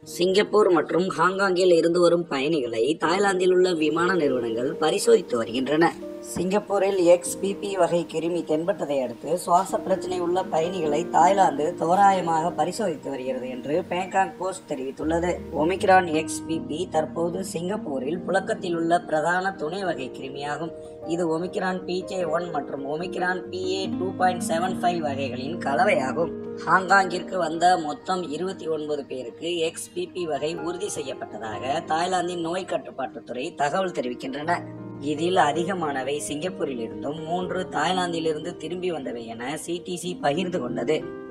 Singapore மற்றும் ஹாங்காங்கில் இருந்து வரும் பயணிகளை தாய்லாந்தில் உள்ள விமான நிறுவனங்கள் பரிசோதித்து வருகின்றன சிங்கப்பூரில் எக்ஸ்பிபி வகை கிருமி தென்பட்டதை அடுத்து சுவாச பிரச்சனை உள்ள பயணிகளை தாய்லாந்து தோராயமாக பரிசோதித்து வருகிறது என்று பேங்காக் போஸ்ட் தெரிவித்துள்ளது ஒமிக்ரான் எக்ஸ்பிபி தற்போது சிங்கப்பூரில் புழக்கத்தில் உள்ள பிரதான துணை வகை கிருமியாகும் இது ஒமிக்ரான் பிஜே ஒன் மற்றும் Omicron BA two point seven five வகைகளின் கலவையாகும் ஹாங்காங்கிற்கு வந்த மொத்தம் இருபத்தி ஒன்பது பேருக்கு எக்ஸ்பிபி வகை உறுதி செய்யப்பட்டதாக தாய்லாந்தின் நோய் கட்டுப்பாட்டுத்துறை தகவல் தெரிவிக்கின்றன இதில் அதிகமானவை சிங்கப்பூரில் இருந்தும் மூன்று தாய்லாந்திலிருந்து திரும்பி வந்தவை என சிடிசி பகிர்ந்து கொண்டது